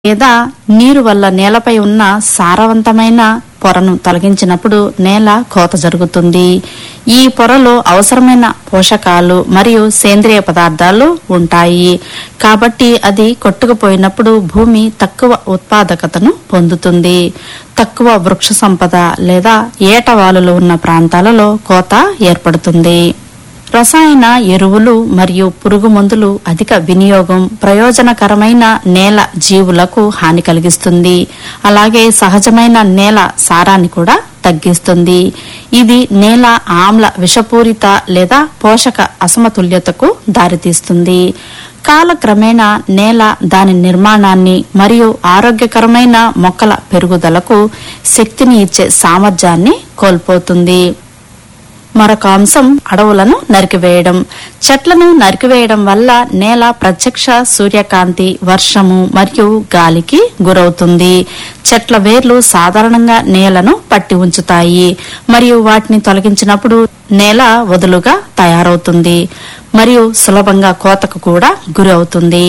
లేదా నీరు వల్ల నేలపై ఉన్న సారవంతమైన పొరను తొలగించినప్పుడు నేల కోత జరుగుతుంది ఈ పొరలో అవసరమైన పోషకాలు మరియు సేంద్రియ పదార్థాలు ఉంటాయి కాబట్టి అది కొట్టుకుపోయినప్పుడు భూమి తక్కువ ఉత్పాదకతను పొందుతుంది తక్కువ వృక్ష సంపద లేదా ఏటవాలులు ఉన్న ప్రాంతాలలో కోత ఏర్పడుతుంది రసాయన ఎరువులు మరియు పురుగు మందులు అధిక వినియోగం ప్రయోజనకరమైన నేల జీవులకు హాని కలిగిస్తుంది అలాగే సహజమైన నేల సారాన్ని కూడా తగ్గిస్తుంది ఇది నేల ఆమ్ల విషపూరిత లేదా పోషక అసమతుల్యతకు దారితీస్తుంది కాలక్రమేణా నేల దాని నిర్మాణాన్ని మరియు ఆరోగ్యకరమైన మొక్కల పెరుగుదలకు శక్తిని ఇచ్చే సామర్థ్యాన్ని కోల్పోతుంది మరొక అంశం అడవులను నరికివేయడం చెట్లను నరికివేయడం వల్ల నేల ప్రత్యక్ష సూర్యకాంతి వర్షము మరియు గాలికి గురవుతుంది చెట్ల వేర్లు సాధారణంగా నేలను పట్టి ఉంచుతాయి మరియు వాటిని తొలగించినప్పుడు నేల వదులుగా తయారవుతుంది మరియు సులభంగా కోతకు కూడా గురవుతుంది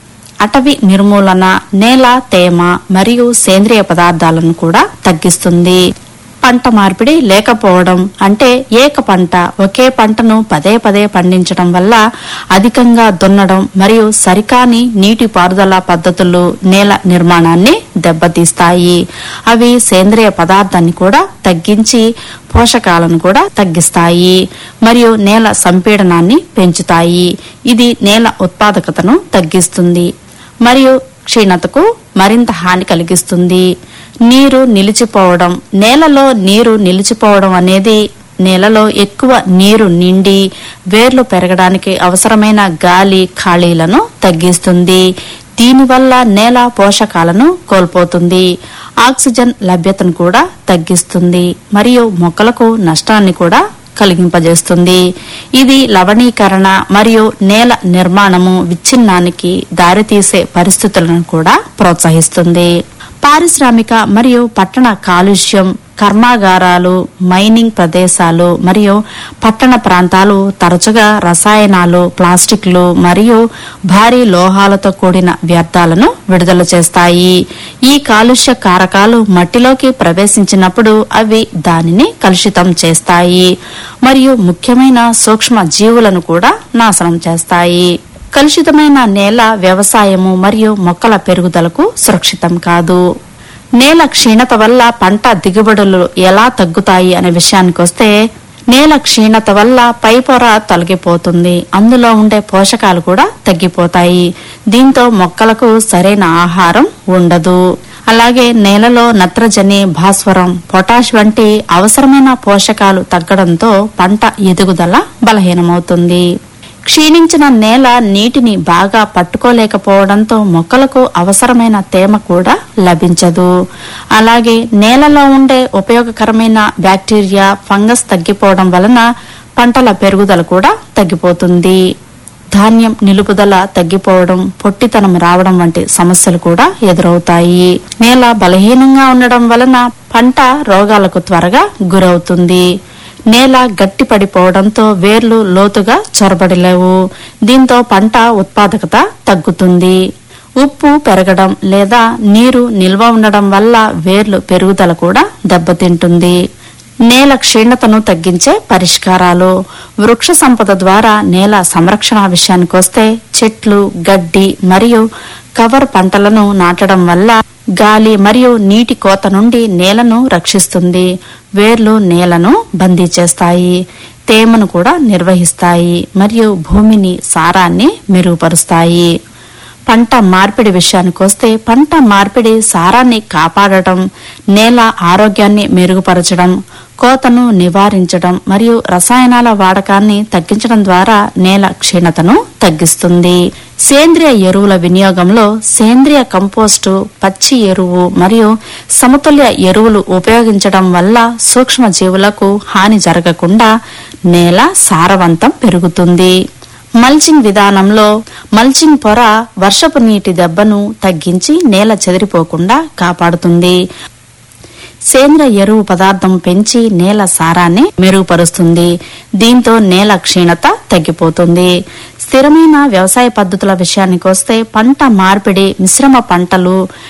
అటవీ నిర్మూలన నేల తేమ మరియు సేంద్రియ పదార్థాలను కూడా తగ్గిస్తుంది పంట మార్పిడి లేకపోవడం అంటే ఏక పంట ఒకే పంటను పదే పదే పండించడం వల్ల అధికంగా దున్నడం మరియు సరికాని నీటి పారుదల పద్ధతులు నేల నిర్మాణాన్ని దెబ్బతీస్తాయి అవి సేంద్రియ పదార్థాన్ని కూడా తగ్గించి పోషకాలను కూడా తగ్గిస్తాయి మరియు నేల సంపీడనాన్ని పెంచుతాయి ఇది నేల ఉత్పాదకతను తగ్గిస్తుంది మరియు క్షీణతకు మరింత హాని కలిగిస్తుంది నీరు నిలిచిపోవడం నేలలో నీరు నిలిచిపోవడం అనేది నేలలో ఎక్కువ నీరు నిండి వేర్లు పెరగడానికి అవసరమైన గాలి ఖాళీలను తగ్గిస్తుంది దీనివల్ల నేల పోషకాలను కోల్పోతుంది ఆక్సిజన్ లభ్యతను కూడా తగ్గిస్తుంది మరియు మొక్కలకు నష్టాన్ని కూడా కలిగింపజేస్తుంది ఇది లవణీకరణ మరియు నేల నిర్మాణము విచ్ఛిన్నానికి దారితీసే పరిస్థితులను కూడా ప్రోత్సహిస్తుంది పారిశ్రామిక మరియు పట్టణ కాలుష్యం కర్మాగారాలు మైనింగ్ ప్రదేశాలు మరియు పట్టణ ప్రాంతాలు తరచుగా రసాయనాలు ప్లాస్టిక్లు మరియు భారీ లోహాలతో కూడిన వ్యర్థాలను విడుదల చేస్తాయి ఈ కాలుష్య కారకాలు మట్టిలోకి ప్రవేశించినప్పుడు అవి దానిని కలుషితం చేస్తాయి మరియు ముఖ్యమైన సూక్ష్మ జీవులను కూడా నాశనం చేస్తాయి కలుషితమైన నేల వ్యవసాయము మరియు మొక్కల పెరుగుదలకు సురక్షితం కాదు నేల క్షీణత వల్ల పంట దిగుబడులు ఎలా తగ్గుతాయి అనే విషయానికొస్తే నేల క్షీణత వల్ల పై పొర తొలగిపోతుంది అందులో ఉండే పోషకాలు కూడా తగ్గిపోతాయి దీంతో మొక్కలకు సరైన ఆహారం ఉండదు అలాగే నేలలో నత్రజని భాస్వరం పొటాష్ వంటి అవసరమైన పోషకాలు తగ్గడంతో పంట ఎదుగుదల బలహీనమవుతుంది క్షీణించిన నేల నీటిని బాగా పట్టుకోలేకపోవడంతో మొక్కలకు అవసరమైన తేమ కూడా లభించదు అలాగే నేలలో ఉండే ఉపయోగకరమైన బ్యాక్టీరియా ఫంగస్ తగ్గిపోవడం వలన పంటల పెరుగుదల కూడా తగ్గిపోతుంది ధాన్యం నిలుపుదల తగ్గిపోవడం పొట్టితనం రావడం వంటి సమస్యలు కూడా ఎదురవుతాయి నేల బలహీనంగా ఉండడం వలన పంట రోగాలకు త్వరగా గురవుతుంది నేల గట్టి పడిపోవడంతో వేర్లు లోతుగా చొరబడలేవు దీంతో పంట ఉత్పాదకత తగ్గుతుంది ఉప్పు పెరగడం లేదా నీరు నిల్వ ఉండడం వల్ల వేర్లు పెరుగుదల కూడా దెబ్బతింటుంది నేల క్షీణతను తగ్గించే పరిష్కారాలు వృక్ష సంపద ద్వారా నేల సంరక్షణ విషయానికొస్తే చెట్లు గడ్డి మరియు కవర్ పంటలను నాటడం వల్ల గాలి మరియు నీటి కోత నుండి నేలను రక్షిస్తుంది వేర్లు నేలను బందీ చేస్తాయి తేమను కూడా నిర్వహిస్తాయి మరియు భూమిని సారాన్ని మెరుగుపరుస్తాయి పంట మార్పిడి విషయానికొస్తే పంట మార్పిడి సారాన్ని కాపాడటం నేల ఆరోగ్యాన్ని మెరుగుపరచడం కోతను నివారించడం మరియు రసాయనాల వాడకాన్ని తగ్గించడం ద్వారా నేల క్షీణతను తగ్గిస్తుంది సేంద్రియ ఎరువుల వినియోగంలో సేంద్రియ కంపోస్టు పచ్చి ఎరువు మరియు సమతుల్య ఎరువులు ఉపయోగించడం వల్ల సూక్ష్మ జీవులకు హాని జరగకుండా నేల సారవంతం పెరుగుతుంది మల్చింగ్ విధానంలో మల్చింగ్ పొర వర్షపు నీటి దెబ్బను తగ్గించి నేల చెదిరిపోకుండా కాపాడుతుంది సేంద్రియ ఎరువు పదార్థం పెంచి నేల సారాన్ని మెరుగుపరుస్తుంది దీంతో నేల క్షీణత తగ్గిపోతుంది స్థిరమైన వ్యవసాయ పద్ధతుల విషయానికి వస్తే పంట మార్పిడి మిశ్రమ పంటలు